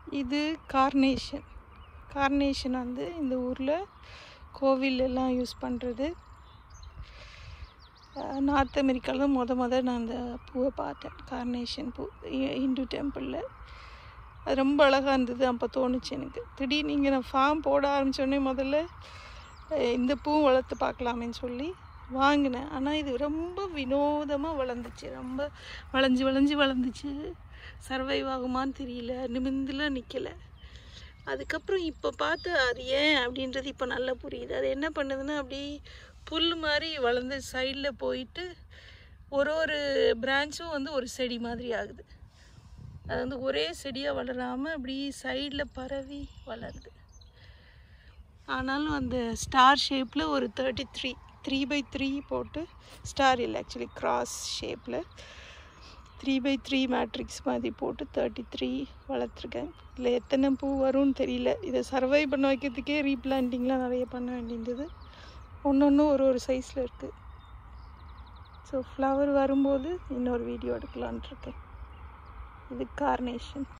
இது carnation carnation வந்து இந்த ஊரில் கோவில் எல்லாம் யூஸ் பண்ணுறது நார்த் அமெரிக்காவில் முத முத நான் அந்த பூவை பார்த்தேன் கார்னேஷன் பூ இ- இந்து டெம்பிளில் அது ரொம்ப அழகாக இருந்தது அப்போ தோணுச்சு எனக்கு திடீர்னு இங்கே நான் ஃபார்ம் போட ஆரம்பித்தோடனே முதல்ல அஹ், இந்த பூ வளர்த்து பார்க்கலாமேன்னு சொல்லி வாங்கினேன் ஆனால் இது ரொம்ப வினோதமாக வளர்ந்துச்சு ரொம்ப வளைஞ்சு வளைஞ்சு வளர்ந்துச்சு சர்வைவ் ஆகுமான்னு தெரியல நிமிந்துலாம் நிற்கலை அதுக்கப்புறம் இப்போ பார்த்து அது ஏன் அப்படின்றது இப்போ நல்லா புரியுது அது என்ன பண்ணுதுன்னா அப்படி புல் மாதிரி வளர்ந்து சைடில் போயிட்டு ஒரு ஒரு பிரான்ச்சும் வந்து ஒரு செடி மாதிரி ஆகுது அது வந்து ஒரே செடியாக வளராமல் அப்படி சைடில் பரவி வளருது ஆனாலும் அந்த ஸ்டார் ஷேப்பில் ஒரு thirty three three by three போட்டு ஸ்டார் இல்லை ஆக்சுவலி கிராஸ் ஷேப்பில் த்ரீ பை த்ரீ மேட்ரிக்ஸ் மாதிரி போட்டு தேர்ட்டி த்ரீ வளர்த்துருக்கேன் இதில் எத்தனை பூ வரும்னு தெரியல இதை சர்வை பண்ண வைக்கிறதுக்கே ரீப்ளான்டிங்லாம் நிறைய பண்ண வேண்டியிருந்தது ஒன்று ஒன்று ஒரு ஒரு சைஸில் இருக்குது ஸோ ஃப்ளவர் வரும்போது இன்னொரு வீடியோ எடுக்கலான்ட்டு இருக்கேன் இது கார்னேஷன்